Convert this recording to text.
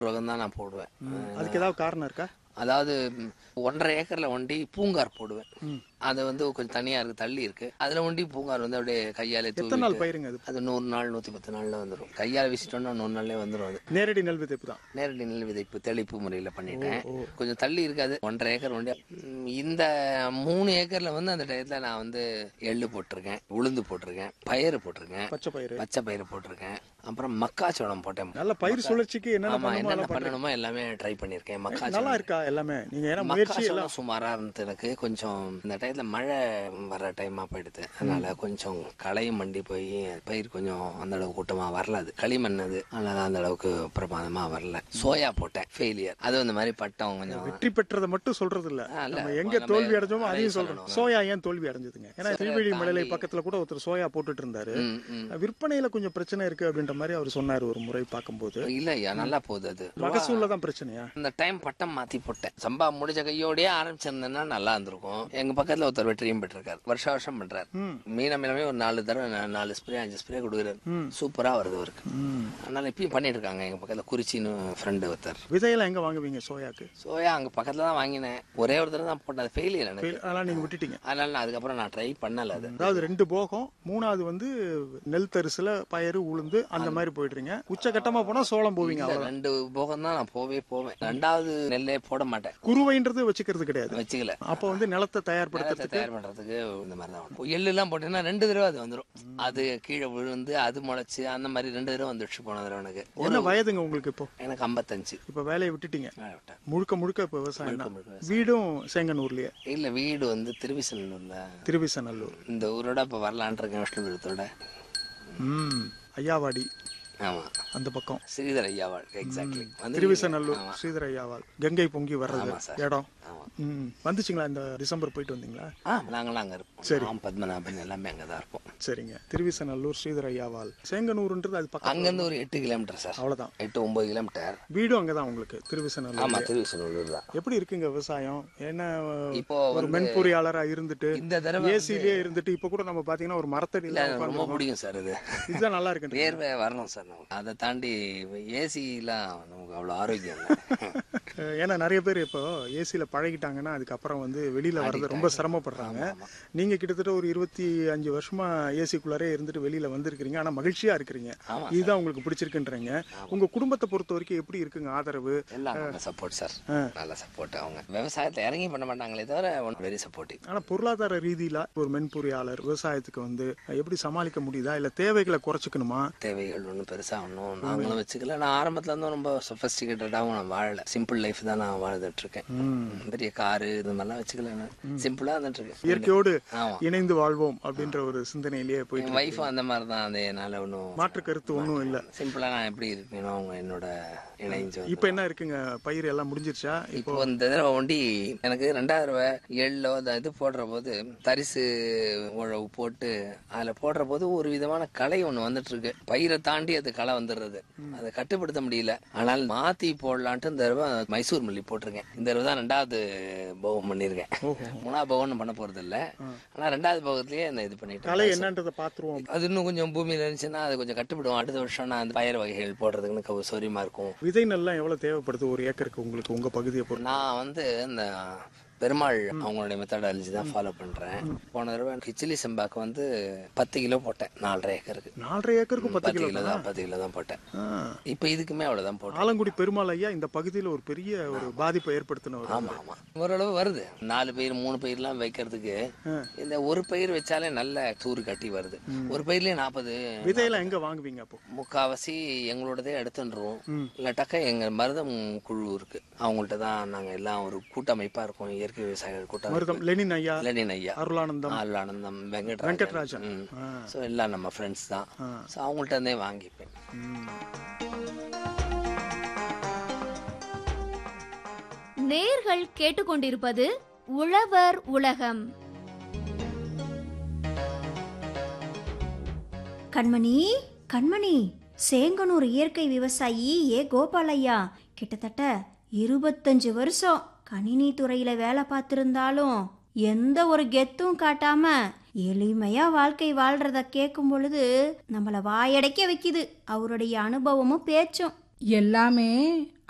ரகம் தான் நான் போடுவேன் அதுக்கு ஏதாவது காரணம் இருக்கா அதாவது ம், ஒன்றரை ஏக்கர்ல ஒண்டி பூங்கார் போடுவேன் அது வந்து கொஞ்சம் தனியா இருக்கு தள்ளி இருக்கு அதுல ஒண்டி பூங்கார் வந்து அப்படியே கையாலே எத்தனை நாள் தூவி பயிருங்க அது அது நூறு நாள் நூத்தி பத்து நாள்ல வந்துடும் கையால வீசிட்டோம்னா நூறு நாள்லயே வந்துடும் அது நேரடி நெல் விதைப்பு தான் நேரடி நெல் விதைப்பு தெளிப்பு முறையில் பண்ணிட்டேன் கொஞ்சம் தள்ளி இருக்காது ஒன்றரை ஏக்கர் ஒண்டி ம், இந்த மூணு ஏக்கர்ல வந்து அந்த டயத்துல நான் வந்து எள்ளு போட்டிருக்கேன் உளுந்து போட்டிருக்கேன் பயிறு போட்டிருக்கேன் பச்சை பயிறு பச்சை பயிறு போட்டிருக்கேன் அப்புறம் மக்காச்சோளம் போட்டேன் நல்ல பயிர் சுழற்சிக்கு என்னென்ன ஆமா பண்ணுமோ என்னென்ன பண்ணணுமோ எல்லாமே ட்ரை பண்ணியிருக்கேன் நல்லா மக்காச்சோளம் இருக்கா எல்லாமே நீங்க ஏன்னா முயற்சி எல்லாம் மக்காச்சோளம் சுமாரா இருந்தது எனக்கு கொஞ்சம் இந்த டயத்துல மழை வர டைமா போயிடுது அதனால கொஞ்சம் களையும் மண்டி போய் பயிர் கொஞ்சம் அந்த அளவுக்கு கூட்டமா வரல அது களிமண் அது அதனால அந்த அளவுக்கு பிரமாதமா வரல சோயா போட்டேன் ஃபெயிலியர் அது இந்த மாதிரி பட்டம் கொஞ்சம் வெற்றி பெற்றதை மட்டும் சொல்றது இல்ல ஆ, இல்ல. நம்ம எங்க நம்ம தோல்வி அடைஞ்சோமோ அதையும் அதையும் சொல்றோம் சொல்லணும். சோயா ஏன் தோல்வி அடைஞ்சதுங்க ஏன்னா திருவெளி மலையில பக்கத்துல கூட ஒருத்தர் சோயா போட்டுட்டு இருந்தாரு ம், ம். விற்பனையில கொஞ்சம் பிரச்சனை இருக்கு அப்படின்ற மாதிரி அவர் சொன்னாரு ஒரு முறை பார்க்கும்போது இல்ல ஐயா நல்லா போகுது அது மகசூல்ல தான் பிரச்சனையா அந்த டைம் பட்டம் மாத்தி போட்டேன் சம்பா முடிஞ்ச கையோடயே ஆரம்பிச்சிருந்தேன்னா நல்லா இருந்திருக்கும் எங்க பக்கத்துல ஒருத்தர் வெற்றியும் பெற்றிருக்காரு வருஷ வருஷம் பண்றாரு ம். மீன மீனமே ஒரு நாலு தடவை நா- நாலு ஸ்ப்ரே அஞ்சு ஸ்ப்ரே கொடுக்குறாரு சூப்பரா வருது அவருக்கு ம். அதனால இப்பயும் பண்ணிட்டு இருக்காங்க எங்க பக்கத்துல குறிச்சின்னு ஃப்ரெண்டு ஒருத்தர் விதையெல்லாம் எங்க வாங்குவீங்க சோயாக்கு சோயா அங்க பக்கத்துல தான் வாங்கினேன் ஒரே ஒரு தடவை தான் போட்டேன் அது ஃபெயிலியர் எனக்கு அதெல்லாம் நீங்க விட்டுட்டீங்க அதனால நான் அதுக்கப்புறம் நான் ட்ரை பண்ணல அது அதாவது ரெண்டு போகம் மூணாவது வந்து நெல் தரிசுல பயறு உளுந்து அந்த மாதிரி போயிடுறீங்க உச்சகட்டமா போனா சோளம் போவீங்க இல்ல, ரெண்டு போகம் தான் நான் போவே போவேன் ரெண்டாவது நெல்லே போட மாட்டேன் குருவைன்றது வச்சுக்கிறது கிடையாது வச்சுக்கல அப்ப வந்து நிலத்தை தயார்படுத்த நிலத்தை தயார் பண்றதுக்கு இந்த மாதிரி தான் பண்ணும். எள்ளு எல்லாம் போட்டீங்கன்னா ரெண்டு தடவை அது வந்துடும் அது கீழே விழுந்து அது முளைச்சு அந்த மாதிரி ரெண்டு தடவை வந்துடுச்சு போன தடவை எனக்கு என்ன வயதுங்க உங்களுக்கு இப்போ எனக்கு ஐம்பத்தஞ்சு இப்ப வேலையை விட்டுட்டீங்க வேலை விட்டேன் முழுக்க முழுக்க இப்ப விவசாயம் தான் முழுக்க வீடும் சேங்கனூர்லயே இல்ல வீடு வந்து திருவிசநல்லூர்ல திருவிசநல்லூர் இந்த ஊரோட இப்ப வரலான் இருக்கேன் விஷ்ணுபுரத்தோட ம் ஐயாவாடி ஆமா அந்த பக்கம் ஸ்ரீதர் ஐயாவாள் எக்ஸாக்ட்லி வந்து திருவிசநல்லூர் ஸ்ரீதர் ஐயாவால் கங்கை பொங்கி வர்றது ஆமா சார். இடம் ஆமா ம் வந்துச்சுங்களா இந்த டிசம்பர் போயிட்டு வந்தீங்களா ஆ நாங்களாம் அங்க இருப்போம் சரி. நான் பத்மநாபன் எல்லாமே அங்கதான் இருப்போம் சரிங்க திருவிசநல்லூர் ஸ்ரீதர் ஐயாவால் சேங்கனூர்ன்றது அது பக்கம் அங்கிருந்து ஒரு எட்டு கிலோமீட்டர் சார் அவ்வளவுதான் எட்டு ஒன்பது கிலோமீட்டர் வீடும் அங்கதான் உங்களுக்கு திருவிசநல்லூர் ஆமா திருவிசநல்லூர் தான் எப்படி இருக்குங்க விவசாயம் என்ன இப்போ ஒரு வந்து மென்பொறியாளரா இருந்துட்டு இந்த தடவை ஏசிலேயே இருந்துட்டு இப்ப கூட நம்ம பாத்தீங்கன்னா ஒரு மரத்தடியில இல்ல, எனக்கு ரொம்ப பிடிக்கும் சார் இது இதுதான் நல்லா இருக்கு வேர்வை வரணும் சார் நமக்கு அதை தாண்டி ஏசிலாம் நமக்கு அவ்வளோ ஆரோக்கியம் இல்லை ஏன்னா நிறைய பேர் இப்போ ஏசியில பழகிட்டாங்கன்னா அதுக்கப்புறம் வந்து வெளியில வர்றது ரொம்ப சிரமப்படுறாங்க நீங்க கிட்டத்தட்ட ஒரு இருபத்தி அஞ்சு வருஷமா ஏசிக்குள்ளாரே இருந்துட்டு வெளியில வந்திருக்கிறீங்க ஆனா மகிழ்ச்சியா இருக்கிறீங்க ஆமா இதுதான் உங்களுக்கு பிடிச்சிருக்குன்றீங்க உங்க குடும்பத்தை பொறுத்த வரைக்கும் எப்படி இருக்குங்க ஆதரவு எல்லாம் நல்ல சப்போர்ட் சார் நல்ல சப்போர்ட் அவங்க விவசாயத்தை இறங்கி பண்ண மாட்டாங்களே தவிர வெரி சப்போர்ட்டிவ் ஆனா பொருளாதார ரீதியில ஒரு மென்பொறியாளர் விவசாயத்துக்கு வந்து எப்படி சமாளிக்க முடியுதா இல்ல தேவைகளை குறைச்சிக்கணுமா தேவைகள் ஒன்றும் பெருசா ஒன்றும் நாங்களும் வச்சுக்கல நான் ஆரம்பத்துல இருந்து ரொம்ப சொஃபஸ்டிகேட்டடாகவும் நான் வாழல சிம்பிள் லைஃப் தான் நான் வாழ்ந்துட்டு இருக்கேன் பெரிய காரு இது மாதிரிலாம் வச்சுக்கல நான் சிம்பிளா இருந்துட்டு இருக்கேன் இயற்கையோடு ஆமா இணைந்து வாழ்வோம் அப்படின்ற ஒரு சிந்தனையிலேயே போயிட்டு என் ஒய்ஃபும் அந்த மாதிரி தான் அது என்னால ஒன்றும் மாற்று கருத்து ஒண்ணும் இல்ல சிம்பிளா நான் எப்படி இருக்கணும் அவங்க என்னோட இணைஞ்சு வந்து- இப்ப என்ன இருக்குங்க பயிர் எல்லாம் முடிஞ்சிருச்சா இப்போ இந்த தடவை ஒண்டி எனக்கு ரெண்டாயிரம் ரூபாய் எள்ளோ அந்த இது போடுற போது தரிசு உழவு போட்டு அதுல போடுற போது ஒரு விதமான களை ஒண்ணு வந்துட்டு இருக்கு பயிரை தாண்டி அது களை வந்துடுறது அதை கட்டுப்படுத்த முடியல ஆனால் மாத்தி போடலான்ட்டு இந்த தடவை மைசூர் மல்லி போட்டிருக்கேன் இந்த தடவை தான் ரெண்டாவது போகம் பண்ணியிருக்கேன் மூணாவது போகம் பண்ண போறது இல்ல ஆனா ரெண்டாவது போகத்திலேயே அந்த இது பண்ணிட்டேன் கலை என்னன்றதை பாத்துருவோம் அது இன்னும் கொஞ்சம் பூமியில இருந்துச்சுன்னா அது கொஞ்சம் கட்டுப்படும் அடுத்த வருஷம் நான் அந்த பயிர் வகைகள் போடுறதுக்குன்னு கவு- சௌரியமா இருக்கும் விதை நெல்லாம் எவ்வளவு தேவைப்படுது ஒரு ஏக்கருக்கு உங்களுக்கு உங்க பகுதியை பொறுத்து நான் வந்து இந்த பெருமாள் அவங்களுடைய மெத்தடாலஜி தான் ஃபாலோ பண்றேன் போன தடவை கிச்சிலி செம்பாக்கு வந்து பத்து கிலோ போட்டேன் நாலரை ஏக்கருக்கு நாலரை ஏக்கருக்கு பத்து பத்து கிலோ கிலோ தான் பத்து கிலோ தான் போட்டேன் ஆ. இப்போ இதுக்குமே அவ்வளவுதான் போட்டேன் ஆலங்குடி பெருமாள் ஐயா இந்த பகுதியில ஒரு பெரிய ஒரு பாதிப்பை ஏற்படுத்தினவர் ஆமா ஆமா ஓரளவு வருது நாலு பயிர் மூணு பயிர்லாம் வைக்கிறதுக்கு இந்த ஒரு பயிர் வச்சாலே நல்ல தூறு கட்டி வருது ஒரு பயிர்லயே நாற்பது விதையெல்லாம் எங்க வாங்குவீங்க அப்போ முக்காவாசி எங்களோடதே எடுத்துருவோம் இல்லாட்டாக்கா எங்க மருதம் குழு இருக்கு அவங்கள்ட்ட தான் நாங்க எல்லாம் ஒரு கூட்டமைப்பா இருக்கோம் இயற்கை விவசாயிகள் கூட்டம் மருதம் லெனின் ஐயா லெனின் ஐயா அருளானந்தம் ஆனந்தம் வெங்கட்ராஜன் வெங்கட்ராஜன். ஆ. ஸோ எல்லாம் நம்ம ஃப்ரெண்ட்ஸ் தான் ஸோ அவங்கள்ட்ட இருந்தே வாங்கிப்பேன் நேர்கள் கேட்டுக்கொண்டிருப்பது உழவர் உலகம் கண்மணி கண்மணி சேங்கனூர் இயற்கை விவசாயி ஏ கோபாலையா கிட்டத்தட்ட இருபத்தஞ்சு வருஷம் கணினி துறையில வேலை பார்த்திருந்தாலும் எந்த ஒரு கெத்தும் காட்டாம எளிமையா வாழ்க்கை வாழ்றத கேட்கும் பொழுது நம்மள வாயடைக்க வைக்குது அவருடைய அனுபவமும் பேச்சும் எல்லாமே